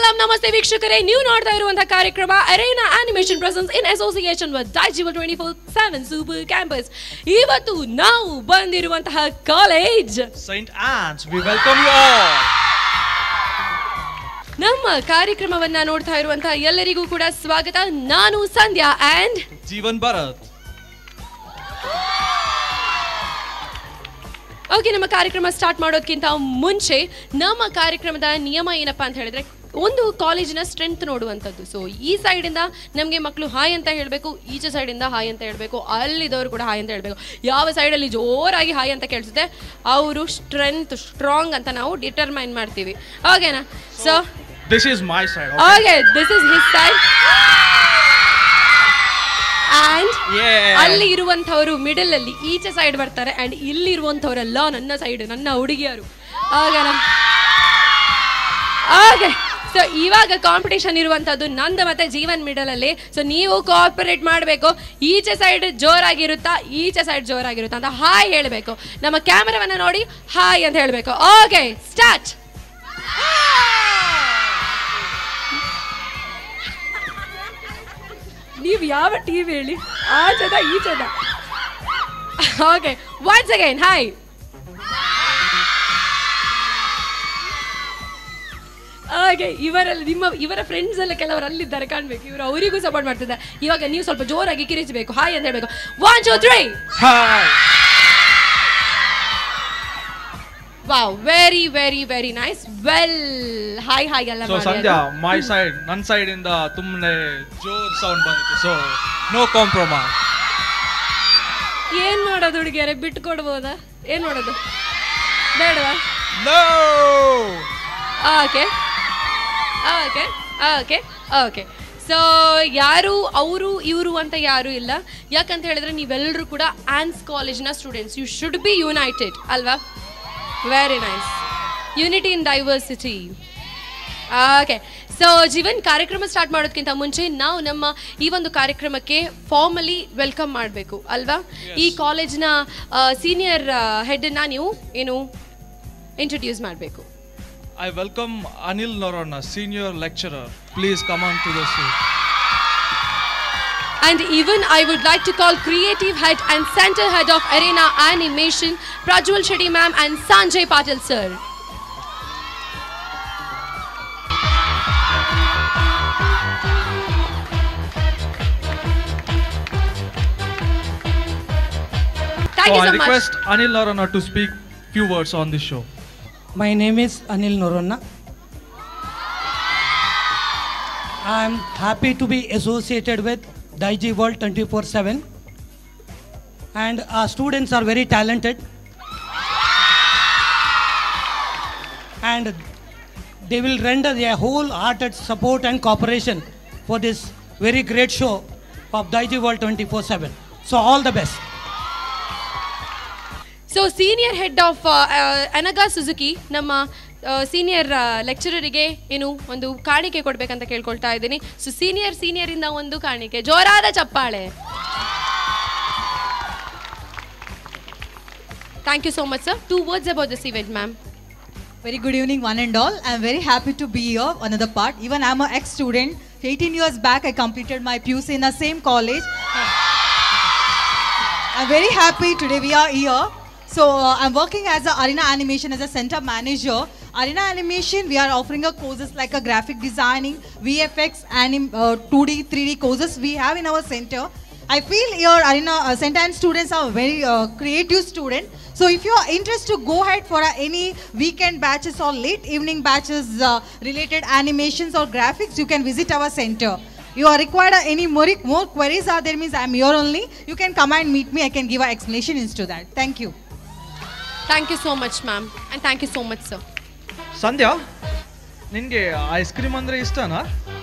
ಸಲಾಂ ನಮಸ್ತೆ ವೀಕ್ಷಕರೇ ನೀವು ನೋಡ್ತಾ ಇರುವಂತಹ ಕಾರ್ಯಕ್ರಮ Arena Animation presence in association with Digival twenty four seven super campus ಇವತ್ತು ನಾವು ಬಂದಿರುವಂತಹ college Saint Anne's, we welcome you all. ನಮ್ಮ ಕಾರ್ಯಕ್ರಮವನ್ನ ನೋಡ್ತಾ ಇರುವಂತಹ ಎಲ್ಲರಿಗೂ ಕೂಡ ಸ್ವಾಗತ ನಾನು Sandhya and Jeevan Bharat. Okay ನಮ್ಮ ಕಾರ್ಯಕ್ರಮ ಸ್ಟಾರ್ಟ್ ಮಾಡೋದಕ್ಕಿಂತ ಮುಂಚೆ ನಮ್ಮ ಕಾರ್ಯಕ್ರಮದ ನಿಯಮ ಏನಪ್ಪಾ ಅಂತ ಹೇಳಿದ್ರೆ ಒಂದು ಕಾಲೇಜಿನ ಸ್ಟ್ರೆಂತ್ ನೋಡುವಂಥದ್ದು ಸೊ ಈ ಸೈಡಿಂದ ನಮಗೆ ಮಕ್ಕಳು ಹಾಯ್ ಅಂತ ಹೇಳಬೇಕು ಈಚೆ ಸೈಡಿಂದ ಹಾಯ್ ಅಂತ ಹೇಳಬೇಕು ಅಲ್ಲಿದ್ದವರು ಕೂಡ ಹಾಯ್ ಅಂತ ಹೇಳಬೇಕು ಯಾವ ಸೈಡಲ್ಲಿ ಜೋರಾಗಿ ಹಾಯ್ ಅಂತ ಕೇಳಿಸುತ್ತೆ ಅವರು ಸ್ಟ್ರೆಂತ್ ಸ್ಟ್ರಾಂಗ್ ಅಂತ ನಾವು ಡಿಟರ್ಮೈನ್ ಮಾಡ್ತೀವಿ ಓಕೆನಾ so This is my side. Okay? Okay this is his side and Yeah. ಅಲ್ಲಿ ಇರುವಂಥವರು ಮಿಡಲ್ ಅಲ್ಲಿ ಈಚೆ ಸೈಡ್ ಬರ್ತಾರೆ ಅಂಡ್ ಇಲ್ಲಿ ಇರುವಂಥವರೆಲ್ಲ ನನ್ನ ಸೈಡ್ ನನ್ನ ಹುಡುಗಿಯರು ಆಗ ನಮ್ ಓಕೆ ಸೊ ಇವಾಗ ಕಾಂಪಿಟೇಷನ್ ಇರುವಂಥದ್ದು ನಂದು ಮತ್ತೆ ಜೀವನ್ ಮಿಡಲ್ ಅಲ್ಲಿ ಸೊ ನೀವು ಕೋಆಪರೇಟ್ ಮಾಡಬೇಕು ಈಚೆ ಸೈಡ್ ಜೋರಾಗಿರುತ್ತಾ ಈಚೆ ಸೈಡ್ ಜೋರಾಗಿರುತ್ತಾ ಅಂತ ಹಾಯ್ ಹೇಳಬೇಕು ನಮ್ಮ ಕ್ಯಾಮರಾವನ್ನ ನೋಡಿ ಹಾಯ್ ಅಂತ ಹೇಳಬೇಕು ಓಕೆ ಸ್ಟಾರ್ಟ್ ನೀವು ಯಾವ ಟಿವಿ ಹೇಳಿ ಆ ಚದ ಈ ಚದ ಓಕೆ ಒನ್ಸ್ ಅಗೈನ್ ಹಾಯ್ ಹಾಗೆ ಇವರಲ್ಲಿ ನಿಮ್ಮ ಇವರ ಫ್ರೆಂಡ್ಸ್ ಎಲ್ಲ ಕೆಲವರು ಅಲ್ಲಿದ್ದಾರೆ ಕಾಣ್ಬೇಕು ಇವರು ಅವರಿಗೂ ಸಪೋರ್ಟ್ ಮಾಡ್ತಿದ್ದಾರೆ ಇವಾಗ ನೀವು ಸ್ವಲ್ಪ ಜೋರಾಗಿ ಕಿರಿಚಬೇಕು ಹಾಯ್ ಅಂತ ಹೇಳ್ಬೇಕು one two three Hi. Wow very very very nice well hi hi ಎಲ್ಲ So ಮಾಡಿ Sandhya, ಅದು. my side, ನನ್ನ side ಇಂದ ತುಂಬನೇ ಜೋರ್ ಸೌಂಡ್ ಬಂದಿತ್ತು ಸೊ ನೋ ಕಾಂಪ್ರಮೈಸ್ ಏನ್ ಮಾಡೋದು ಹುಡುಗಿಯರೆ ಬಿಟ್ಟು ಕೊಡ್ಬೋದಾ ಏನ್ ಮಾಡೋದು ಬೇಡವಾ no okay okay okay okay so ಯಾರು ಅವರು ಇವರು ಅಂತ ಯಾರು ಇಲ್ಲ ಯಾಕಂತ ಹೇಳಿದ್ರೆ ನೀವೆಲ್ಲರೂ ಕೂಡ ಆನ್ಸ್ ಕಾಲೇಜ್ನ students you should be united ಅಲ್ವಾ very nice unity in diversity okay so Jeevan ಕಾರ್ಯಕ್ರಮ ಸ್ಟಾರ್ಟ್ ಮಾಡೋದಕ್ಕಿಂತ ಮುಂಚೆ ನಾವು ನಮ್ಮ ಈ ಒಂದು ಕಾರ್ಯಕ್ರಮಕ್ಕೆ ಫಾರ್ಮಲಿ ವೆಲ್ಕಮ್ ಮಾಡಬೇಕು ಅಲ್ವಾ ಈ ಕಾಲೇಜ್ನ ಸೀನಿಯರ್ ಹೆಡ್ನ ನೀವು ಏನು ಇಂಟ್ರೊಡ್ಯೂಸ್ ಮಾಡಬೇಕು I welcome Anil Noronha senior lecturer please come on to the seat And even I would like to call creative head and center head of Arena Animation, Prajwal Shetty ma'am and Sanjay Patil sir. Thank So you I so much. request Anil Norana to speak few words on this show. My name is Anil Noronna. I am happy to be associated with Daiji World 24 7. And our students are very talented. And they will render their wholehearted support and cooperation for this very great show of Daiji World 24 7. So, all the best. So senior head of ಅನಗಾ ಸುಜುಕಿ ನಮ್ಮ senior ಲೆಕ್ಚರರಿಗೆ ಏನು ಒಂದು ಕಾಣಿಕೆ ಕೊಡ್ಬೇಕಂತ ಕೇಳ್ಕೊಳ್ತಾ ಇದ್ದೀನಿ ಸೊ ಸೀನಿಯರ್ ಸೀನಿಯರ್ ಇಂದ ಒಂದು ಕಾಣಿಕೆ ಜೋರಾದ ಚಪ್ಪಾಳೆ thank you so much sir two words about this event ma'am Very good evening, one and all. I'm very happy to be here. Another part. Even I'm an ex-student. 18 years back, I completed my PUC in the same college. I'm very happy today we are here. So uh, I'm working as a Arena Animation as a center manager. Arena Animation, we are offering a courses like a graphic designing, VFX, anim, uh, 2D, 3D courses we have in our center. I feel your Arena uh, center and students are very uh, creative student. So if you are interested to go ahead for uh, any weekend batches or late evening batches uh, related animations or graphics, you can visit our center. You are required uh, any more, more queries are there means I'm here only. You can come and meet me. I can give an explanation into that. Thank you. Thank you so much ma'am and thank you so much sir Sandhya ನಿನ್ಗೆ ice cream ಅಂದ್ರೆ ಇಷ್ಟನಾ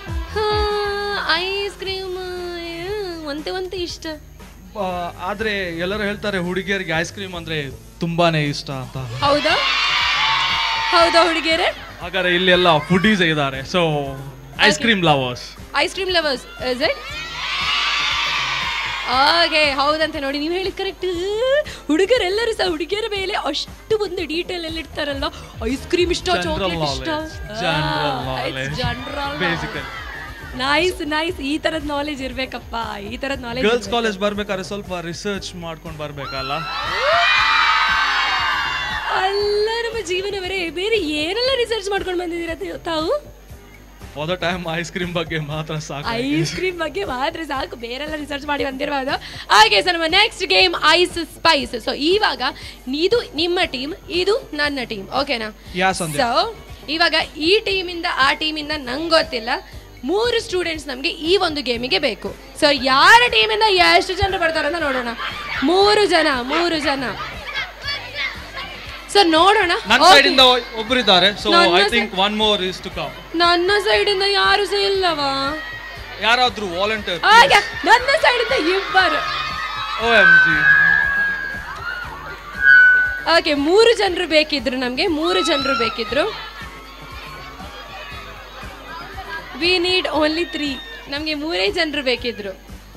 ice cream ಒಂತೆ ಒಂತೆ ಇಷ್ಟ ಆ, ಆದ್ರೆ ಎಲ್ಲರೂ ಹೇಳ್ತಾರೆ ಹುಡುಗಿಯರಿಗೆ ಐಸ್ ಕ್ರೀಮ್ ಅಂದ್ರೆ ತುಂಬಾನೇ ಇಷ್ಟ ಅಂತ ಹೌದಾ ಹೌದಾ ಹುಡುಗಿಯರೇ ಹಾಗಾದ್ರೆ ಇಲ್ಲೆಲ್ಲ ಫುಡೀಸ್ ಇದ್ದಾರೆ so ice cream lovers ice cream lovers is it ಹಾಗೆ ಹೌದಂತೆ ನೋಡಿ ನೀವು ಹೇಳಿದ್ ಕರೆಕ್ಟ್ ಹುಡುಗರೆಲ್ಲರೂ ಸಹ ಹುಡುಗಿಯರ ಮೇಲೆ ಅಷ್ಟು ಒಂದು ಡೀಟೇಲ್ ಎಲ್ಲ ಇಡ್ತಾರಲ್ಲ ಐಸ್ ಕ್ರೀಮ್ ಇಷ್ಟ General ಚಾಕ್ಲೇಟ್ ಇಷ್ಟ knowledge. General knowledge. Basically. Nice nice ಈ ತರದ್ ನಾಲೆಜ್ ಇರ್ಬೇಕಪ್ಪ ಈ ತರದ್ ನಾಲೆಜ್ ಗರ್ಲ್ಸ್ ಕಾಲೇಜ್ ಬರ್ಬೇಕಾದ್ರೆ ಸ್ವಲ್ಪ ರಿಸರ್ಚ್ ಮಾಡ್ಕೊಂಡು ಬರ್ಬೇಕಲ್ಲ ಅಲ್ಲ ನಮ್ಮ ಜೀವನವರೇ ಬೇರೆ ಏನೆಲ್ಲ ರಿಸರ್ಚ್ ಮಾಡ್ಕೊಂಡು ಬಂದಿದ್ದೀರಾ ತ- ತಾವು ಹೋದ ಟೈಮ್ ಐಸ್ ಕ್ರೀಮ್ ಬಗ್ಗೆ ಮಾತ್ರ ಸಾಕು ಐಸ್ ಕ್ರೀಮ್ ಬಗ್ಗೆ ಮಾತ್ರ ಸಾಕು ಬೇರೆಲ್ಲ ರಿಸರ್ಚ್ ಮಾಡಿ ಬಂದಿರಬಹುದು ಹಾಗೆ ಸರ್ ನಮ್ಮ next game ice spice so ಇವಾಗ ಇದು ನಿಮ್ಮ ಟೀಮ್ ಇದು ನನ್ನ ಟೀಮ್ ಓಕೆನಾ ಯಾ ಸಂಧ್ಯಾ? ಸೊ ಇವಾಗ ಈ ಟೀಮಿಂದ ಆ ಟೀಮಿಂದ ನಂಗೆ ಗೊತ್ತಿಲ್ಲ ಮೂರು ಸ್ಟೂಡೆಂಟ್ಸ್ ನಮಗೆ ಈ ಒಂದು ಗೇಮಿಗೆ ಬೇಕು ಸೊ ಯಾರ ಟೀಮಿಂದ ಎಷ್ಟು ಜನರು ಬರ್ತಾರೆ ಅಂತ ನೋಡೋಣ ಮೂರು ಜನ ಮೂರು ಜನ ಸೊ ನೋಡೋಣ ನನ್ನ Okay. ಸೈಡ್ ಇಂದ ಒಬ್ಬರಿದ್ದಾರೆ ಸೊ ನನ್ನ I side- think one more is to come ನನ್ನ ಸೈಡಿಂದ ಯಾರು ಸಹ ಇಲ್ಲವಾ ಯಾರಾದ್ರೂ ವಾಲಂಟಿಯರ್ ಹಾಗೆ ನನ್ನ ಸೈಡಿಂದ ಇಬ್ಬರು ಓ ಎಮ್ ಜಿ ಓಕೆ ಮೂರು ಜನರು ಬೇಕಿದ್ರು ನಮಗೆ ಮೂರು ಜನರು ಬೇಕಿದ್ರು ವಿ ನೀಡ್ ಓನ್ಲಿ ತ್ರೀ ನಮಗೆ ಮೂರೇ ಜನರು ಬೇಕಿದ್ರು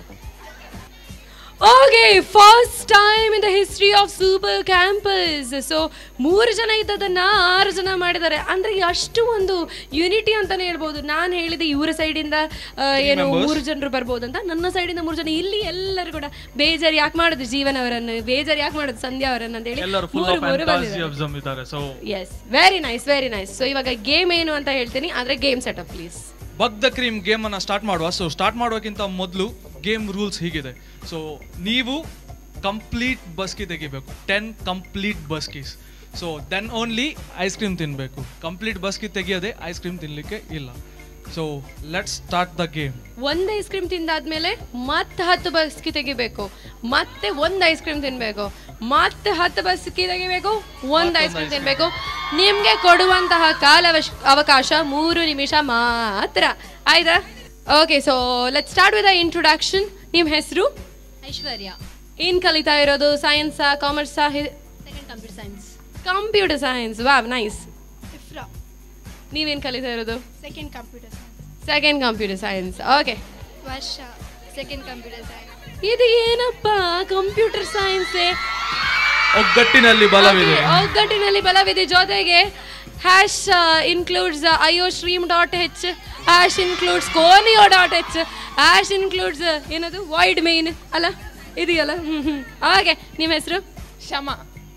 okay first time in the history of super campus so ಮೂರು ಜನ ಇದ್ದದನ್ನ ಆರು ಜನ ಮಾಡಿದ್ದಾರೆ ಅಂದ್ರೆ ಅಷ್ಟು ಒಂದು ಯುನಿಟಿ ಅಂತಾನೆ ಹೇಳ್ಬೋದು ನಾನು ಹೇಳಿದೆ ಇವರ ಸೈಡಿಂದ ಏನು members. ಮೂರು ಜನರು ಬರ್ಬೋದು ಅಂತ ನನ್ನ ಸೈಡಿಂದ ಮೂರು ಜನ ಇಲ್ಲಿ ಎಲ್ಲರೂ ಕೂಡ ಬೇಜಾರು ಯಾಕೆ ಮಾಡೋದು ಜೀವನ ಅವರನ್ನು ಬೇಜಾರು ಯಾಕೆ ಮಾಡೋದು ಸಂಧ್ಯಾ ಅವರನ್ನು ಅಂತ ಹೇಳಿ ಎಲ್ಲರೂ ಫುಲ್ ಆಫ್ ಎಂಥಾಸಿಯಾಸಮ್ ಇದ್ದಾರೆ so yes very nice very nice so ಇವಾಗ ಗೇಮ್ ಏನು ಅಂತ ಹೇಳ್ತೀನಿ ಆದ್ರೆ game setup please bug the cream game ಅನ್ನ ಸ್ಟಾರ್ಟ್ ಮಾಡುವ ಸೊ ಸ್ಟಾರ್ಟ್ ಮಾಡೋಕ್ಕಿಂತ ಮೊದಲು ಗೇಮ್ ರೂಲ್ಸ್ ಹೀಗಿದೆ ಸೊ ನೀವು ಕಂಪ್ಲೀಟ್ ಬಸ್ಕಿ ತೆಗಿಬೇಕು ಟೆನ್ ಕಂಪ್ಲೀಟ್ ಬಸ್ಕೀಸ್ so then only ice cream ತಿನ್ನಬೇಕು ಕಂಪ್ಲೀಟ್ ಬಸ್ಕಿ ತೆಗಿಯೋದೆ ಐಸ್ ಕ್ರೀಮ್ ತಿನ್ನಲಿಕ್ಕೆ ಇಲ್ಲ so let's start the game ಒಂದ್ ಐಸ್ ಕ್ರೀಮ್ ತಿಂದಾದ್ಮೇಲೆ ಮತ್ತೆ ಹತ್ತು ಬಸ್ಕಿ ತೆಗಿಬೇಕು ಮತ್ತೆ ಒಂದ್ ಐಸ್ ಕ್ರೀಮ್ ತಿನ್ಬೇಕು ಮತ್ತೆ ಹತ್ತು ಬಸ್ಕಿ ತೆಗಿಬೇಕು ಒಂದ್ ಐಸ್ ಕ್ರೀಮ್ ತಿನ್ಬೇಕು ನಿಮ್ಗೆ ಕೊಡುವಂತಹ ಕಾಲ ಅವಕಾಶ ಮೂರು ನಿಮಿಷ ಮಾತ್ರ ಆಯ್ತಾ okay so let start with introduction ನಿಮ್ಮ ಹೆಸರು ಐಶ್ವರ್ಯ ಏನ್ ಕಲಿತಾ ಇರೋದು ಸೈನ್ಸಾ ಕಾಮರ್ಸಾ second computer science computer science wow nice Ifra ನೀವೇನ್ ಕಲಿತಾ ಇರೋದು second computer science second computer science okay ವರ್ಷ ಸೆಕೆಂಡ್ ಕಂಪ್ಯೂಟರ್ ಸೈನ್ಸ್ ಇದು ಏನಪ್ಪ ಕಂಪ್ಯೂಟರ್ ಸೈನ್ಸ್ ಒಗ್ಗಟ್ಟಿನಲ್ಲಿ ಬಲವಿದೆ ಒಗ್ಗಟ್ಟಿನಲ್ಲಿ ಬಲವಿದೆ ಜೊತೆಗೆ hash includes IO stream dot H hash includes conio dot H hash includes ಏನದು ವೈಡ್ ಮೇನ್ ಅಲ್ಲ ಇದೆಯಲ್ಲ ಹ್ಮ್ ಹ್ಮ್ ಹಾಗೆ ನಿಮ್ಮ ಹೆಸರು ಶಮ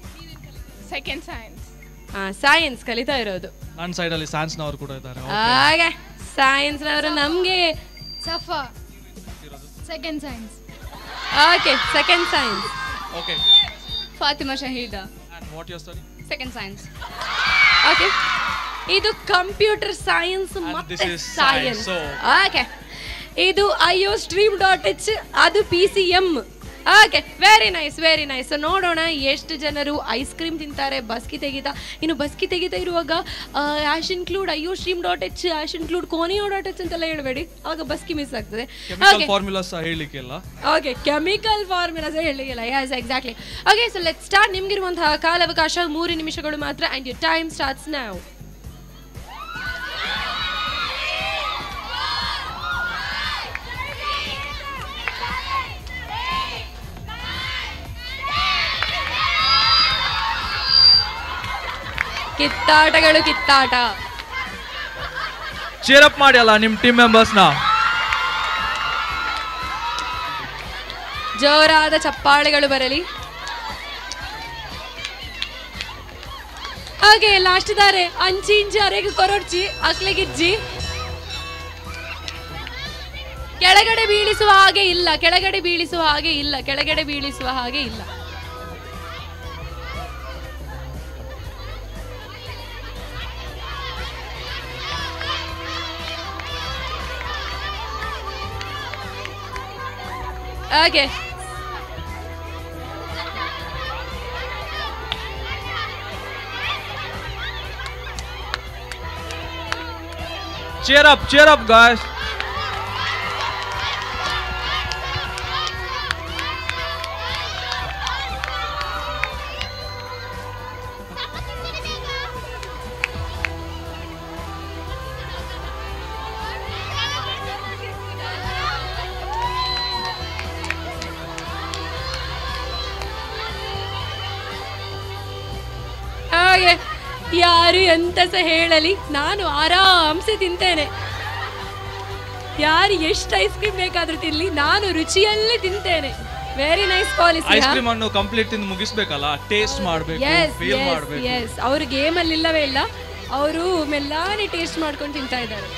ಸೆಕೆಂಡ್ ಸೈನ್ಸ್ ಹಾಂ ಸೈನ್ಸ್ ಕಲಿತಾ ಇರೋದು ನನ್ನ ಸೈಡಲ್ಲಿ ಸೈನ್ಸ್ನವರು ಕೂಡ ಇದ್ದಾರೆ ಹಾಗೆ ಸೈನ್ಸ್ನವರು ನಮಗೆ Safa second science okay second science okay Fatima Shahida and what your study second science okay ಇದು ಕಂಪ್ಯೂಟರ್ ಸೈನ್ಸ್ this ಮತ್ತೆ is science science, so- okay ಇದು ಐಒ ಸ್ಟ್ರೀಮ್ ಡಾಟ್ ಎಚ್ ಅದು P C M okay very nice very nice ನೋಡೋಣ ಎಷ್ಟು ಜನರು ice cream ತಿಂತಾರೆ ಬಸ್ಕಿ ತೆಗಿತಾ ಇನ್ನು ಬಸ್ಕಿ ತೆಗಿತಾ ಇರುವಾಗ hash include IO stream dot H hash include conio dot H ಅಂತೆಲ್ಲ ಹೇಳಬೇಡಿ ಅವಾಗ ಬಸ್ಕಿ ಮಿಸ್ ಆಗ್ತದೆ ಕೆಮಿಕಲ್ ಓಕೆ ಫಾರ್ಮುಲಾಸ್ ಹೇಳಲಿಕ್ಕಿಲ್ಲ ಓಕೆ ಕೆಮಿಕಲ್ ಫಾರ್ಮುಲಾಸ್ ಹೇಳಲಿಲ್ಲ yes exactly okay so let start ನಿಮ್ಗಿರುವಂತಹ ಕಾಲಾವಕಾಶ ಮೂರು ನಿಮಿಷಗಳು ಮಾತ್ರ ಆ್ಯಂಡ್ ಯು ಟೈಮ್ ಸ್ಟಾರ್ಟ್ಸ್ ನಾವು ಕಿತ್ತಾಟಗಳು ಕಿತ್ತಾಟ ಚೇರ್ ಅಪ್ ಮಾಡಿ ಅಲ್ಲ ನಿಮ್ಮ ಟೀಮ್ ಮೆಂಬರ್ಸ್ನ ಜೋರಾದ ಚಪ್ಪಾಳೆಗಳು ಬರಲಿ ಹಾಗೆ ಲಾಸ್ಟ್ ದಾರೆ ಅಂಚಿ ಇಂಚಿ ಅರೆಗೆ ಕೊರಡ್ಚಿ ಅಕ್ಲೆಗಿಜ್ಜಿ ಕೆಳಗಡೆ ಬೀಳಿಸುವ ಹಾಗೆ ಇಲ್ಲ ಕೆಳಗಡೆ ಬೀಳಿಸುವ ಹಾಗೆ ಇಲ್ಲ ಕೆಳಗಡೆ ಬೀಳಿಸುವ ಹಾಗೆ ಇಲ್ಲ okay chair up chair up guys ಹಾಗೆ ಯಾರು ಎಂತ ಸಹ ಹೇಳಲಿ ನಾನು ಆರಾಮ್ಸೆ ತಿಂತೇನೆ ಯಾರು ಎಷ್ಟು ಐಸ್ ಕ್ರೀಮ್ ಬೇಕಾದ್ರೂ ತಿನ್ಲಿ ನಾನು ರುಚಿಯಲ್ಲೇ ತಿಂತೇನೆ very nice ice policy cream ಅನ್ನು ಕಂಪ್ಲೀಟ್ ತಿಂದು ಮುಗಿಸ್ಬೇಕಲ್ಲ ಟೇಸ್ಟ್ ಮಾಡಬೇಕು ಎಸ್ ಫೀಲ್ ಮಾಡಬೇಕು ಎಸ್ ಅವರು ಗೇಮಲ್ಲಿ ಇಲ್ಲವೇ ಇಲ್ಲ ಅವರು ಮೆಲ್ಲಾನೆ ಟೇಸ್ಟ್ ಮಾಡ್ಕೊಂಡು ತಿಂತಾ ಇದ್ದಾರೆ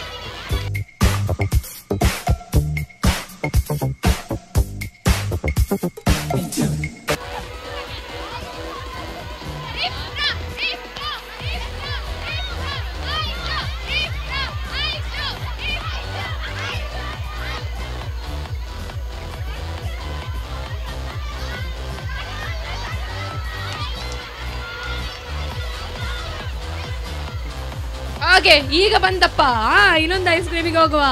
ಹಾಗೆ ಈಗ ಬಂದಪ್ಪ ಆ, ಇನ್ನೊಂದು ಐಸ್ ಕ್ರೀಮಿಗೆ ಹೋಗುವ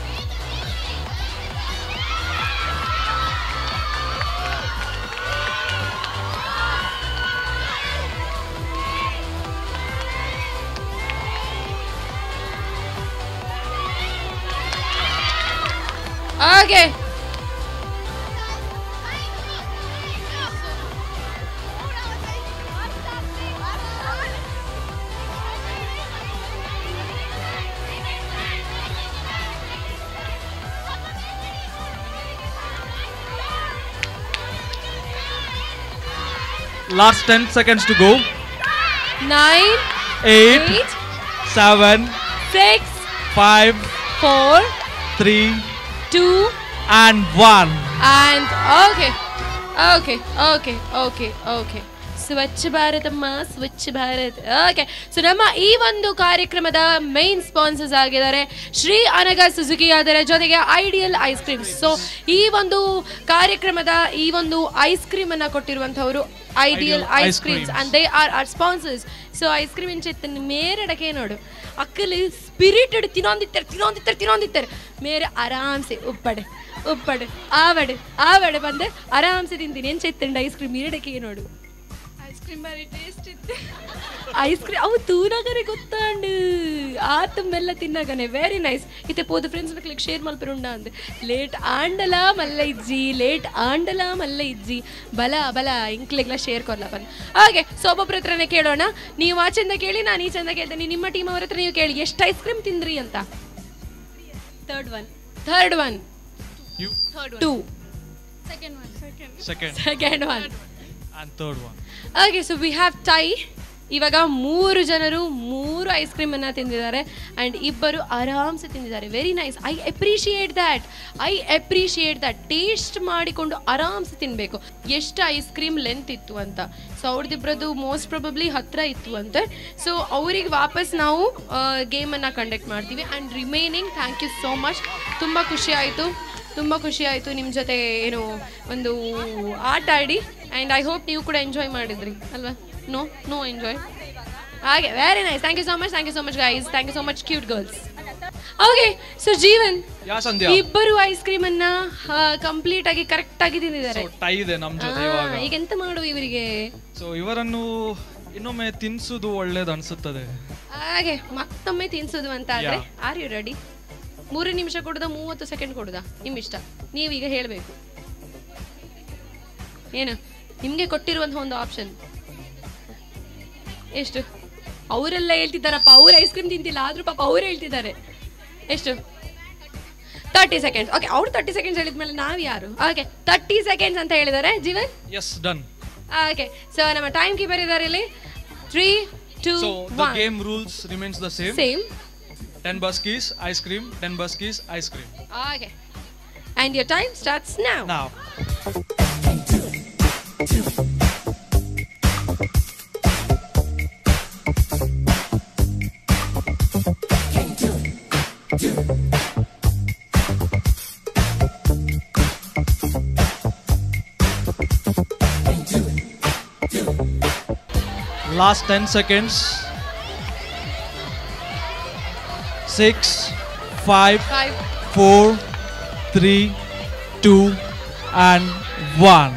ಹಾಗೆ last ten seconds to go nine eight eight seven six five four three two and one And okay, okay, okay, okay, okay. ಸ್ವಚ್ಛ ಭಾರತ್ ಅಮ್ಮ ಸ್ವಚ್ಛ ಭಾರತ್ ಓಕೆ ಸೊ ನಮ್ಮ ಈ ಒಂದು ಕಾರ್ಯಕ್ರಮದ ಮೈನ್ ಸ್ಪಾನ್ಸರ್ಸ್ ಆಗಿದ್ದಾರೆ ಶ್ರೀ ಅನಗ ಸುಜುಕಿ ಅದರ ಜೊತೆಗೆ ಐಡಿಯಲ್ ಐಸ್ ಕ್ರೀಮ್ ಸೊ ಈ ಒಂದು ಕಾರ್ಯಕ್ರಮದ ಈ ಒಂದು ಐಸ್ ಕ್ರೀಮ್ ಅನ್ನ ಕೊಟ್ಟಿರುವಂತವರು Ideal Ideal ice ice creams creams. And they are are sponsors so ice cream ಇಂಚೆತ್ತ ಮೇರೆಡಕ್ಕೆ ನೋಡು ಅಕ್ಕಲ್ಲಿ ಸ್ಪಿರಿಟೆಡ್ ತಿನ್ನೊಂದಿತ್ತಾರೆ ತಿನ್ನೊಂದಿತ್ತಾರೆ ತಿನ್ನೊಂದಿತ್ತಾರೆ ಮೇರೆ ಆರಾಮ್ಸೆ ಉಪ್ಪಡೆ ಉಪ್ಪಡೆ ಆವಡೆ ಆವಡೆ ಬಂದೆ ಆರಾಮ್ಸೆ ತಿಂತೀನಿ ಏನ್ ಚೆತ್ತಂಡ ಐಸ್ ಕ್ರೀಮ್ ಮೇರೆಡಕ್ಕೆ ನೋಡು ಐಸ್ ಕ್ರೀಮ್ ಬಾರಿ ಟೇಸ್ಟ್ ಇತ್ತು ಐಸ್ ಕ್ರೀಮ್ ಅವು ತೂನಗರೆ ಗೊತ್ತಾಂಡು ಆತ ಮೆಲ್ಲ ತಿನ್ನಗನೆ ವೆರಿ ನೈಸ್ ಇತ್ತೆ ಪೋದು ಫ್ರೆಂಡ್ಸ್ ಕ್ಲಿಕ್ ಶೇರ್ ಮಲ್ಪರುಂಡ ಅಂದೆ ಲೇಟ್ ಆಂಡಲ ಮಲ್ಲ ಇಜ್ಜಿ ಲೇಟ್ ಆಂಡಲ ಮಲ್ಲ ಇಜ್ಜಿ ಬಲ ಬಲ ಇಂಕ್ಲೆಗ್ಲ ಶೇರ್ ಕೊರ್ಲ ಬನ್ ಹಾಗೆ ಸೊ ಒಬ್ಬೊಬ್ರ ಹತ್ರನೇ ಕೇಳೋಣ ನೀವು ಆ ಚಂದ ಕೇಳಿ ನಾನು ಈ ಚಂದ ಕೇಳ್ತೇನೆ ನಿಮ್ಮ ಟೀಮ್ ಅವ್ರ ಹತ್ರ ನೀವು ಕೇಳಿ ಎಷ್ಟು ಐಸ್ ಕ್ರೀಮ್ ತಿಂದ್ರಿ ಅಂತ third one third one you third two second one second second second one and third one okay so we have tie ಇವಾಗ ಮೂರು ಜನರು ಮೂರು ಐಸ್ ಕ್ರೀಮ್ ಅನ್ನ ತಿಂದಿದ್ದಾರೆ ಅಂಡ್ ಇಬ್ಬರು ಆರಾಮ್ಸೆ ತಿಂದಿದ್ದಾರೆ very nice I appreciate that I appreciate that taste ಮಾಡಿಕೊಂಡು ಆರಾಮ್ಸೆ ತಿನ್ನಬೇಕು ಎಷ್ಟು ಐಸ್ ಕ್ರೀಮ್ ಲೆಂತ್ ಇತ್ತು ಅಂತ ಸೊ ಅವ್ರದ್ದಿಬ್ಬರದ್ದು ಮೋಸ್ಟ್ ಪ್ರೊಬಬ್ಲಿ ಹತ್ರ ಇತ್ತು ಅಂತೆ ಸೊ ಅವ್ರಿಗೆ ವಾಪಸ್ ನಾವು ಗೇಮನ್ನು ಕಂಡಕ್ಟ್ ಮಾಡ್ತೀವಿ and remaining thank you so much ತುಂಬ ಖುಷಿ ಆಯಿತು ತುಂಬ ಖುಷಿ ಆಯಿತು ನಿಮ್ಮ ಜೊತೆ ಏನು ಒಂದು ಆಟ ಆಡಿ ಆ್ಯಂಡ್ ಐ ಹೋಪ್ ನೀವು ಕೂಡ ಎಂಜಾಯ್ ಮಾಡಿದ್ರಿ ಅಲ್ವಾ ನೋ ನೋ ಎಂಜಾಯ್ ಹಾಗೆ very nice thank you so much thank you so much guys thank you so much cute girls okay so Jeevan ಯಾ ಸಂಧ್ಯಾ ಇಬ್ಬರು ಐಸ್ ಕ್ರೀಮ್ ಅನ್ನ ಕಂಪ್ಲೀಟ್ ಆಗಿ ಕರೆಕ್ಟ್ ಆಗಿ ತಿಂದಿದ್ದಾರೆ ಸೊ ಟೈ ಇದೆ ನಮ್ಮ ಜೊತೆ ಆ, ಇವಾಗ ಈಗ ಎಂತ ಮಾಡುವ ಇವರಿಗೆ ಸೊ ಇವರನ್ನು ಇನ್ನೊಮ್ಮೆ ತಿನ್ಸುದು ಒಳ್ಳೇದು ಅನ್ಸುತ್ತದೆ ಹಾಗೆ ಮತ್ತೊಮ್ಮೆ ತಿನ್ಸೋದು ಅಂತ ಆದ್ರೆ Yeah. ಆರ್ ಯು ರೆಡಿ ಮೂರು ನಿಮಿಷ ಕೊಡುದಾ ಮೂವತ್ತು ಸೆಕೆಂಡ್ ಕೊಡುದಾ ನಿಮ್ ಇಷ್ಟ ನೀವೀಗ ಹೇಳಬೇಕು ಏನು ನಿಮಗೆ ಕೊಟ್ಟಿರುವಂತಹ ಒಂದು ಆಪ್ಷನ್ ಎಷ್ಟು ಅವರೆಲ್ಲ ಹೇಳ್ತಿದ್ದಾರಪ್ಪ ಅವ್ರು ಐಸ್ ಕ್ರೀಮ್ ತಿಂತಿಲ್ಲ ಆದ್ರೂ ಪಾಪ ಅವ್ರು ಹೇಳ್ತಿದ್ದಾರೆ ಎಷ್ಟು ತರ್ಟಿ ಸೆಕೆಂಡ್ಸ್ ಓಕೆ ಅವ್ರು ತರ್ಟಿ ಸೆಕೆಂಡ್ಸ್ ಹೇಳಿದ್ಮೇಲೆ ನಾವು ಯಾರು ಓಕೆ ತರ್ಟಿ ಸೆಕೆಂಡ್ಸ್ ಅಂತ ಹೇಳಿದ್ದಾರೆ Jeevan yes done okay so ನಮ್ಮ ಟೈಮ್ ಕೀಪರ್ ಇದ್ದಾರೆ ಇಲ್ಲಿ three two so the one game rules remains the same same ten ಬಸ್ಕೀಸ್ ಐಸ್ ಕ್ರೀಮ್ ಟೆನ್ ಬಸ್ಕೀಸ್ ice cream Okay. And your time starts now. ನಾವು Last 10 seconds. Six, five, Five. four, three, two, and one.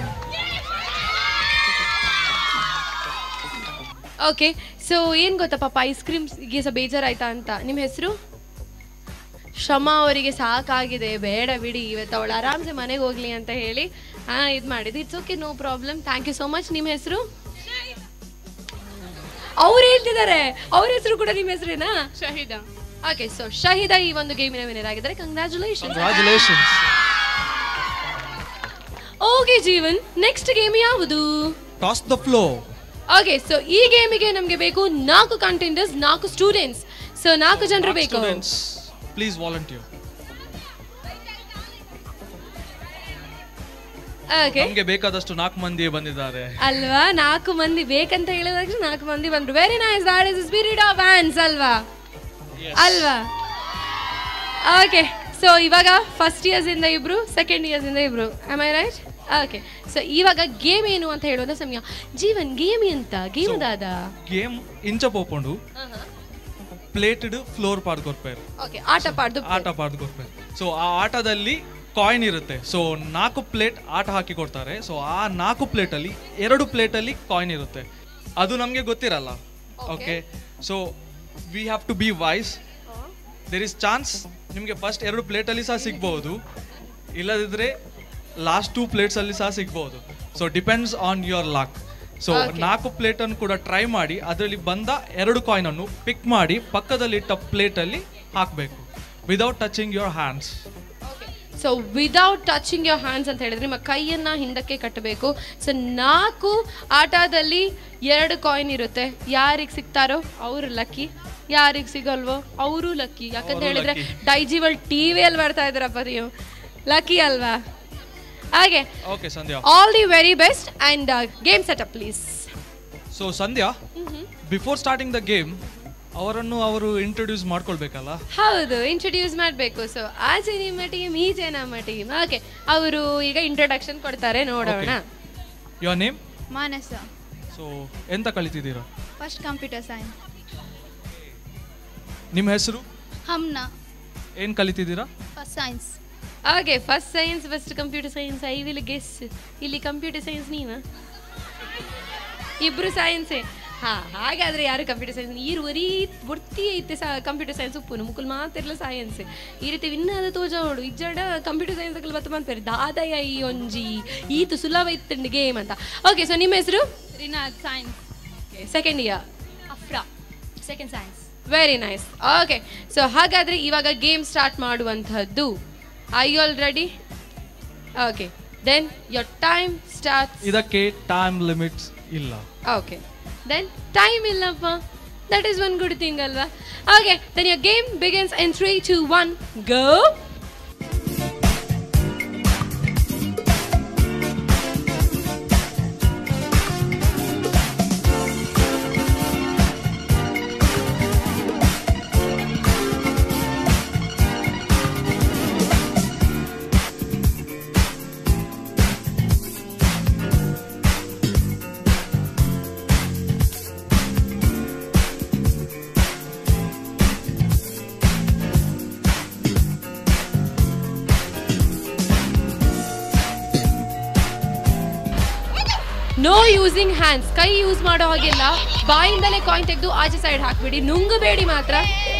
Okay so ಏನು ಗೊತ್ತಾ ಪಾಪ ice ಕ್ರೀಮ್ಗೆ ಸಹ ಬೇಜಾರಾಯ್ತಾ ಅಂತ ನಿಮ್ಮ ಹೆಸರು ಶ್ರಮ ಅವರಿಗೆ ಸಾಕಾಗಿದೆ ಬೇಡ ಬಿಡಿ ಇವತ್ತು ಅವಳು ಆರಾಮ್ಸೆ ಮನೆಗೆ ಹೋಗ್ಲಿ ಅಂತ ಹೇಳಿ ಹಾಂ ಇದು ಮಾಡಿದ್ದು it's okay no problem thank you so much ನಿಮ್ಮ ಹೆಸರು ಅವ್ರು ಹೇಳ್ತಿದ್ದಾರೆ ಅವ್ರ ಹೆಸರು ಕೂಡ ನಿಮ್ಮ ಹೆಸರೇನಾ ಶಹೀದ ಓಕೆ ಸೊ ಶಹೀದಾ ಈ ಒಂದು ಗೇಮಿನ ವಿನರ್ ಆಗಿದ್ದಾರೆ congratulation congratulations okay Jeevan next game ಯಾವುದು toss the flow okay so ಈ ಗೇಮಿಗೆ ನಮಗೆ ಬೇಕು ನಾಲ್ಕು ಕಂಟೆಂಡರ್ಸ್ ನಾಲ್ಕು ಸ್ಟೂಡೆಂಟ್ಸ್ ಸೊ ನಾಲ್ಕು ಜನರು ಬೇಕು ಸ್ಟೂಡೆಂಟ್ಸ್ ಪ್ಲೀಸ್ ವಾಲಂಟಿಯರ್ ಓಕೆ ನಮ್ಗೆ ಬೇಕಾದಷ್ಟು ನಾಲ್ಕು ಮಂದಿ ಬಂದಿದ್ದಾರೆ ಅಲ್ವಾ ನಾಲ್ಕು ಮಂದಿ ಬೇಕಂತ ಹೇಳಿದಾಗ ನಾಲ್ಕು ಮಂದಿ ಬಂದ್ರು very nice that is spirit of hands ಅಲ್ವಾ ಅಲ್ವಾ ಓಕೆ ಸೊ ಇವಾಗ ಫಸ್ಟ್ ಇಯರ್ಸ್ ಇಂದ ಇಬ್ರು ಸೆಕೆಂಡ್ ಇಯರ್ಸ್ ಇಂದ ಇಬ್ರು am I right okay so ಇವಾಗ ಗೇಮ್ ಏನು ಅಂತ ಹೇಳೋದ ಸಮಯ ಜೀವನ್ ಗೇಮ್ ಎಂತ ಗೇಮ್ ಅದಾದ ಗೇಮ್ ಇಂಚ ಪೋಪುಂಡು ಪ್ಲೇಟೆಡ್ ಫ್ಲೋರ್ ಪಾಡ್ಕೊರ್ಪೇರ್ ಓಕೆ ಆಟ ಪಾಡ್ದು ಆಟ ಪಾಡ್ಕೊರ್ಪೇರ್ ಸೊ ಆ ಆಟದಲ್ಲಿ ಕಾಯಿನ್ ಇರುತ್ತೆ ಸೊ ನಾಲ್ಕು ಪ್ಲೇಟ್ ಆಟ ಹಾಕಿ ಕೊಡ್ತಾರೆ ಸೊ ಆ ನಾಲ್ಕು ಪ್ಲೇಟಲ್ಲಿ ಎರಡು ಪ್ಲೇಟಲ್ಲಿ ಕಾಯಿನ್ ಇರುತ್ತೆ ಅದು ನಮಗೆ ಗೊತ್ತಿರಲ್ಲ okay so we have to be wise there is chance ನಿಮಗೆ ಫಸ್ಟ್ ಎರಡು ಪ್ಲೇಟಲ್ಲಿ ಸಹ ಸಿಗ್ಬೋದು ಇಲ್ಲದಿದ್ರೆ ಲಾಸ್ಟ್ ಟೂ ಪ್ಲೇಟ್ಸಲ್ಲಿ ಸಹ ಸಿಗ್ಬೋದು so depends on your luck so ನಾಲ್ಕು ಪ್ಲೇಟನ್ನು ಕೂಡ ಟ್ರೈ ಮಾಡಿ ಅದರಲ್ಲಿ ಬಂದ ಎರಡು ಕಾಯಿನನ್ನು ಪಿಕ್ ಮಾಡಿ ಪಕ್ಕದಲ್ಲಿಟ್ಟ ಪ್ಲೇಟಲ್ಲಿ ಹಾಕಬೇಕು without touching your hands so without touching your hands ಅಂತ ಹೇಳಿದ್ರೆ ನಿಮ್ಮ ಕೈಯನ್ನ ಹಿಂದಕ್ಕೆ ಕಟ್ಟಬೇಕು ಸೊ ನಾಲ್ಕು ಆಟದಲ್ಲಿ ಎರಡು ಕಾಯಿನ್ ಇರುತ್ತೆ ಯಾರಿಗೆ ಸಿಗ್ತಾರೋ ಅವರು ಲಕ್ಕಿ ಯಾರಿಗೆ ಸಿಗಲ್ವೋ ಅವರು ಲಕ್ಕಿ ಯಾಕಂತ ಅವ್ರು ಹೇಳಿದ್ರೆ lucky. ಡೈಜಿವಲ್ ಟಿವಿಯಲ್ಲಿ ಬರ್ತಾ ಇದ್ದೀರಪ್ಪ ನೀವು ಲಕ್ಕಿ ಅಲ್ವಾ ಹಾಗೆ okay Sandhya all the very best and game setup please so Sandhya before starting the game ಅವರನ್ನು ಅವರು ಇಂಟ್ರೊಡ್ಯೂಸ್ ಮಾಡ್ಕೊಳ್ಬೇಕಲ್ಲ ಹೌದು ಇಂಟ್ರೊಡ್ಯೂಸ್ ಮಾಡಬೇಕು ಸೊ ಆಚೆ ನಿಮ್ಮ ಟೀಮ್ ಈಚೆ ನಮ್ಮ ಟೀಮ್ ಓಕೆ ಅವರು ಈಗ ಇಂಟ್ರೊಡಕ್ಷನ್ ಕೊಡ್ತಾರೆ ನೋಡೋಣ ಯುವರ್ ನೇಮ್ ಮಾನಸ ಸೊ ಎಂತ ಕಲಿತಿದ್ದೀರಾ ಫಸ್ಟ್ ಕಂಪ್ಯೂಟರ್ ಸೈನ್ಸ್ ನಿಮ್ಮ ಹೆಸರು ಹಮ್ನ ಏನು ಕಲಿತಿದ್ದೀರಾ first science okay first science first computer science I will guess ಇಲ್ಲಿ ಕಂಪ್ಯೂಟರ್ ಸೈನ್ಸ್ ನೀವ ಇಬ್ರು ಸೈನ್ಸೇ ಹಾ ಹಾಗಾದ್ರೆ ಯಾರು ಕಂಪ್ಯೂಟರ್ ಸೈನ್ಸ್ ಈರು ಒರೀ ಒರ್ತಿ ಐತೆ ಸಹ ಕಂಪ್ಯೂಟರ್ ಸೈನ್ಸ್ ಉಪ್ಪು ಮುಕ್ಕುಲ್ ಮಾತಿರ್ಲ ಸೈನ್ಸ್ ಈ ರೀತಿ ವಿನ್ನಾದ ತೋಜಾಡು ಇಜ್ಜಾಡ ಕಂಪ್ಯೂಟರ್ ಸೈನ್ಸ್ ಬತ್ತ ಮಾಡ್ತಾರೆ ದಾದಯ ಈ ಒಂಜಿ ಈತು ಸುಲಭ ಇತ್ತಂಡು ಗೇಮ್ ಅಂತ ಓಕೆ ಸೊ ನಿಮ್ಮ ಹೆಸರು Rinad science second year Afra second science very nice okay so ಹಾಗಾದ್ರೆ ಇವಾಗ ಗೇಮ್ ಸ್ಟಾರ್ಟ್ ಮಾಡುವಂತಹದ್ದು I all ready okay then your time start ಇದಕ್ಕೆ ಟೈಮ್ ಲಿಮಿಟ್ಸ್ ಇಲ್ಲ ಓಕೆ ದೆನ್ ಟೈಮ್ ಇಲ್ಲಪ್ಪ that is one good thing ಅಲ್ವಾ okay then your game begins in three two one go no using hands ಕೈ use ಮಾಡೋ ಹಾಗಿಲ್ಲ ಬಾಯಿಂದಲೇ coin ತೆಗೆದು ಆಚೆ side ಹಾಕ್ಬಿಡಿ ನುಂಗಬೇಡಿ ಮಾತ್ರ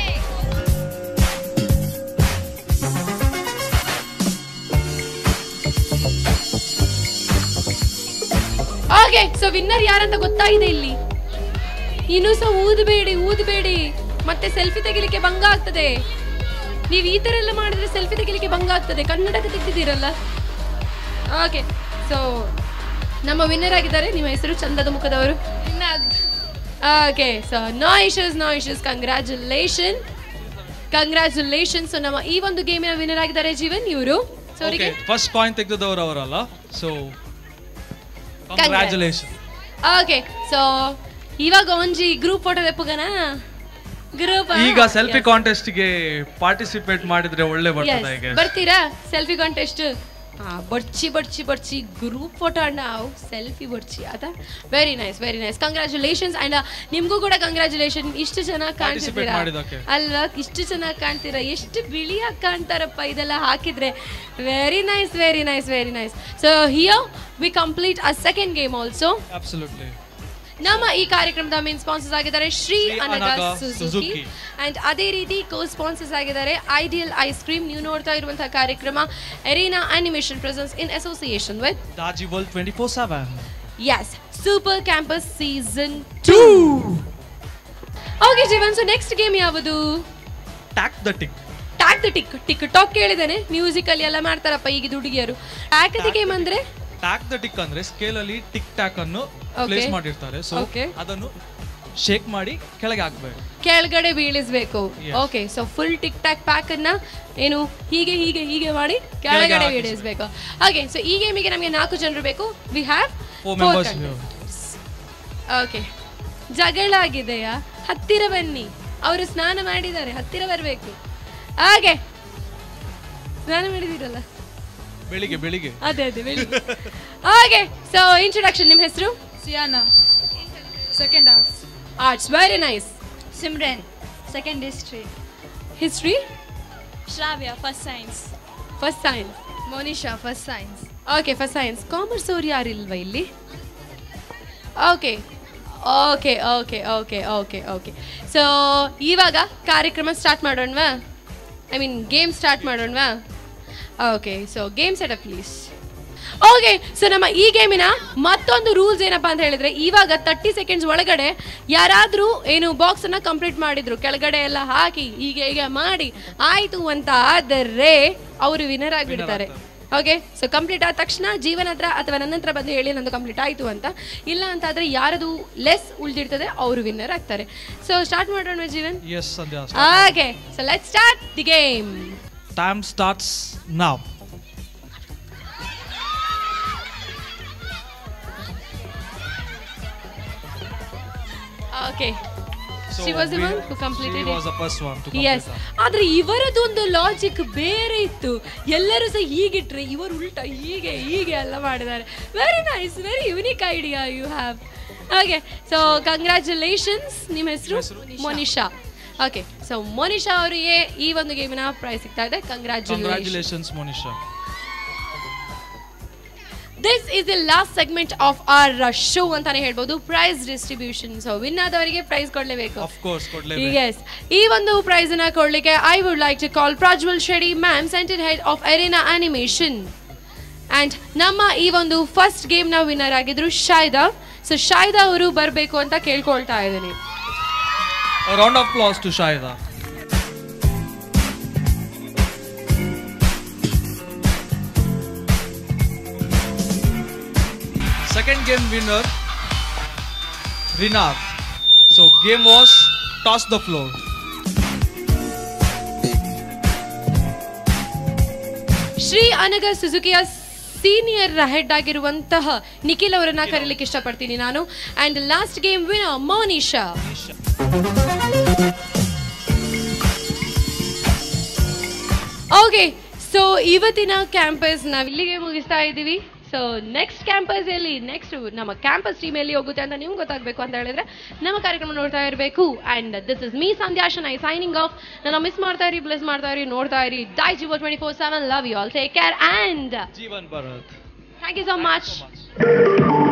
ಓಕೆ ಸೊ ವಿನ್ನರ್ ಯಾರಂತ ಗೊತ್ತಾಗಿದೆ ಇಲ್ಲಿ ಇನ್ನೂ ಸಹ ಊದಬೇಡಿ ಊದಬೇಡಿ ಮತ್ತೆ ಸೆಲ್ಫಿ ತೆಗಿಲಿಕ್ಕೆ ಭಂಗ ಆಗ್ತದೆ ನೀವು ಈ ತರ ಎಲ್ಲ ಮಾಡಿದ್ರೆ ಸೆಲ್ಫಿ ತೆಗಿಲಿಕ್ಕೆ ಭಂಗ ಆಗ್ತದೆ ಕನ್ನಡಕ್ಕೆ ತೆಗ್ದಿದ್ದೀರಲ್ಲ ಓಕೆ ಸೊ ನಮ್ಮ ವಿನ್ನರ್ ಆಗಿದ್ದಾರೆ ನಿಮ್ಮ ಹೆಸರು ಚಂದದ ಮುಖದವರು ರಿನಾದ್ okay so no issues no issues congratulation congratulation so ನಮ್ಮ ಈ ಒಂದು ಗೇಮಿನ ವಿನ್ನರ್ ಆಗಿದ್ದಾರೆ ಜೀವನ್ ಇವರು ಸೊ ಓಕೆ ಅವರಿಗೆ ಫಸ್ಟ್ ಕಾಯಿನ್ ತೆಗೆದವರು ಅವರಲ್ಲ ಸೊ ಕಂಗ್ರ್ಯಾಚುಲೇಷನ್ ಓಕೆ ಸೊ ಇವಾಗ ಒಂಜಿ ಗ್ರೂಪ್ ಫೋಟೋ ತೆಪ್ಪಗನ ಗ್ರೂಪ್ ಈಗ ಸೆಲ್ಫಿ ಕಾಂಟೆಸ್ಟ್ಗೆ ಪಾರ್ಟಿಸಿಪೇಟ್ ಮಾಡಿದ್ರೆ ಒಳ್ಳೆ ಬರ್ತದೆ ಈಗ ಬರ್ತೀರಾ ಸೆಲ್ಫಿ ಕಾಂಟೆಸ್ಟ್ ಹಾ ಬಡ್ಚಿ ಬಡ್ಚಿ ಬಡ್ಚಿ ಗ್ರೂಪ್ ಫೋಟೋ ನಾವು ಸೆಲ್ಫಿ ಬಡ್ಚಿ ಆತ very nice very nice congratulations and ನಿಮ್ಗೂ ಕೂಡ ಕಂಗ್ರ್ಯಾಚುಲೇಷನ್ ಇಷ್ಟು ಚೆನ್ನಾಗಿ Participate ಕಾಣ್ತಿದ್ದೀರಾ ಮಾಡಿದ್ದಕ್ಕೆ. ಅಲ್ವಾ ಇಷ್ಟು ಚೆನ್ನಾಗಿ ಕಾಣ್ತೀರಾ ಎಷ್ಟು ಬಿಳಿಯಾಗಿ ಕಾಣ್ತಾರಪ್ಪ ಇದೆಲ್ಲ ಹಾಕಿದ್ರೆ very nice very nice very nice so here we complete a second game also absolutely ನಮ್ಮ ಈ ಕಾರ್ಯಕ್ರಮದ ಮೇನ್ ಸ್ಪಾನ್ಸರ್ಸ್ ಆಗಿದ್ದಾರೆ Shri Shri Anaga Anagha Suzuki Suzuki. And ಅದೇ ರೀತಿ ಕೋ ಸ್ಪಾನ್ಸರ್ಸ್ ಆಗಿದ್ದಾರೆ ಐಡಿಯಲ್ ಐಸ್ ಕ್ರೀಮ್ ನೀವು ನೋಡ್ತಾ ಇರುವಂತಹ ಕಾರ್ಯಕ್ರಮ Arena animation presence in association with Daiji world twenty four seven yes super campus season two okay Jeevan so next game ಯಾವುದು tack the tick tack the tick tick tock ಕೇಳಿದ್ದೇನೆ music ಅಲ್ಲಿ ಎಲ್ಲ ಮಾಡ್ತಾರಪ್ಪ ಈಗ ಹುಡುಗಿಯರು ಟ್ಯಾಕ್ ದ ಗೇಮ್ ಅಂದ್ರೆ tack the tick ಅಂದ್ರೆ scale ಅಲ್ಲಿ ಟಿಕ್ ಟ್ಯಾಕ್ ಅನ್ನು ಪ್ಲೇಸ್ Okay. ಮಾಡಿರ್ತಾರೆ ಸೊ Okay. ಅದನ್ನು ಶೇಕ್ ಮಾಡಿ ಕೆಳಗೆ ಹಾಕ್ಬೇಕು ಕೆಳಗಡೆ ಬೀಳಿಸ್ಬೇಕು Yes. Okay so full tick tack pack ಅನ್ನ ಏನು ಹೀಗೆ ಹೀಗೆ ಹೀಗೆ ಮಾಡಿ ಕೆಳಗಡೆ ಹಾಕಿಸ್ಬೇಕು. ಬೀಳಿಸ್ಬೇಕು ಓಕೆ ಸೊ ಈ ಗೇಮಿಗೆ ನಮಗೆ ನಾಲ್ಕು ಜನರು ಬೇಕು we have four members okay ಜಗಳ ಆಗಿದೆಯಾ ಹತ್ತಿರ ಬನ್ನಿ ಅವರು ಸ್ನಾನ ಮಾಡಿದ್ದಾರೆ ಹತ್ತಿರ ಬರಬೇಕು ಹಾಗೆ ಸ್ನಾನ ಮಾಡಿದಿರಲ್ಲ ಬೆಳಿಗ್ಗೆ ಬೆಳಿಗ್ಗೆ ಅದೇ ಅದೇ ಬೆಳಿ ಹಾಗೆ ಸೊ ಇಂಟ್ರೊಡಕ್ಷನ್ ನಿಮ್ಮ ಹೆಸರು Siana. Second arts. Arts very nice Simran. Second history. History Shravya. First science. First science Monisha. First science. Okay first science commerce ಅವ್ರು ಯಾರಿಲ್ವಾ ಇಲ್ಲಿ okay okay okay okay okay okay so ಇವಾಗ ಕಾರ್ಯಕ್ರಮ start ಮಾಡೋಣವಾ I mean game start ಮಾಡೋಣವಾ okay so game setup please okay so ನಮ್ಮ ಈ ಗೇಮಿನ ಮತ್ತೊಂದು ರೂಲ್ಸ್ ಏನಪ್ಪಾ ಅಂತ ಹೇಳಿದ್ರೆ ಇವಾಗ ತರ್ಟಿ ಸೆಕೆಂಡ್ಸ್ ಒಳಗಡೆ ಯಾರಾದರೂ ಏನು ಬಾಕ್ಸ್ ಅನ್ನ ಕಂಪ್ಲೀಟ್ ಮಾಡಿದ್ರು ಕೆಳಗಡೆ ಎಲ್ಲ ಹಾಕಿ ಹೀಗೆ ಹೀಗೆ ಮಾಡಿ ಆಯ್ತು ಅಂತ ಆದರೆ ಅವರು ವಿನರ್ ಆಗಿಬಿಡ್ತಾರೆ ಓಕೆ ಸೊ ಕಂಪ್ಲೀಟ್ ಆದ ತಕ್ಷಣ ಜೀವನ ಹತ್ರ ಅಥವಾ ನನ್ನ ಹತ್ರ ಬಂದು ಹೇಳಿ ನಂದು ಕಂಪ್ಲೀಟ್ ಆಯಿತು ಅಂತ ಇಲ್ಲ ಅಂತ ಆದರೆ ಯಾರದು ಲೆಸ್ ಉಳಿದಿರ್ತದೆ ಅವರು ವಿನ್ನರ್ ಆಗ್ತಾರೆ ಸೊ ಸ್ಟಾರ್ಟ್ ಮಾಡೋಣ Jeevan yes Sandhya okay so let start the game time starts ನಾವ್ okay She was the one who completed it. Was the first one to yes ಆದ್ರೆ ಇವರದೊಂದು ಲಾಜಿಕ್ ಬೇರೆ ಇತ್ತು ಎಲ್ಲರೂ ಸಹ ಹೀಗಿಟ್ರೆ ಇವರು ಉಲ್ಟಾ ಹೀಗೆ ಹೀಗೆ ಎಲ್ಲ ಮಾಡಿದ್ದಾರೆ very nice very unique idea you have okay so congratulations ನಿಮ್ಮ ಹೆಸರು ಮೊನಿಷಾ ಓಕೆ ಸೊ ಮೊನಿಷಾ ಅವರಿಗೆ ಈ ಒಂದು ಗೇಮಿನ ಪ್ರೈಸ್ ಸಿಗ್ತಾ ಇದೆ congratulation congratulations Monisha this is the last segment of our show ಅಂತಾನೆ ಹೇಳ್ಬೋದು ಪ್ರೈಸ್ ಡಿಸ್ಟ್ರಿಬ್ಯೂಷನ್ ಸೊ ವಿನ್ ಆದವರಿಗೆ ಪ್ರೈಸ್ ಕೊಡಲೇಬೇಕು ಆಫ್ ಕೋರ್ಸ್ ಕೊಡ್ಲೇಬೇಕು ಎಸ್ ಈ ಒಂದು ಪ್ರೈಸ್ ಅನ್ನ ಕೊಡ್ಲಿಕ್ಕೆ I would like to call Prajwal Shetty ma'am centre head of Arena animation and ನಮ್ಮ ಈ ಒಂದು ಫಸ್ಟ್ ಗೇಮ್ ನ ವಿನ್ನರ್ ಆಗಿದ್ರು ಶಾಯ್ದಾ ಸೊ ಶಾಯ್ದಾ ಅವರು ಬರಬೇಕು ಅಂತ ಕೇಳ್ಕೊಳ್ತಾ ಇದ್ದೀನಿ round of applause to Shahida Second game winner, Rinar. So game was toss the floor. Shri Anaga ಸುಜುಕಿಯ ಸೀನಿಯರ್ ಹೆಡ್ ಆಗಿರುವಂತಹ ನಿಖಿಲ್ ಅವರನ್ನ ಕರೀಲಿಕ್ಕೆ ಇಷ್ಟಪಡ್ತೀನಿ ನಾನು and last game winner Monisha okay so ಇವತ್ತಿನ ಕ್ಯಾಂಪಸ್ ನಾವು ಇಲ್ಲಿಗೆ ಮುಗಿಸ್ತಾ ಇದ್ದೀವಿ ಸೊ ನೆಕ್ಸ್ಟ್ ಕ್ಯಾಂಪಸ್ ಎಲ್ಲಿ ನೆಕ್ಸ್ಟ್ ನಮ್ಮ ಕ್ಯಾಂಪಸ್ ಟೀಮ್ ಎಲ್ಲಿ ಹೋಗುತ್ತೆ ಅಂತ ನಿಮ್ಗೆ ಗೊತ್ತಾಗಬೇಕು ಅಂತ ಹೇಳಿದ್ರೆ ನಮ್ಮ ಕಾರ್ಯಕ್ರಮ ನೋಡ್ತಾ ಇರಬೇಕು ಅಂಡ್ ದಿಸ್ ಇಸ್ ಮೀ ಸಂಧ್ಯಾಶನ್ ಐ ಸೈನಿಂಗ್ ಆಫ್ ನನ್ನ ಮಿಸ್ ಮಾಡ್ತಾ ಇರಿ ಬ್ಲೆಸ್ ಮಾಡ್ತಾ ಇರಿ ನೋಡ್ತಾ ಇರಿ ಡೈ ಜಿವೋ twenty four seven love you all take care and Jeevan Bharat. Thank you so much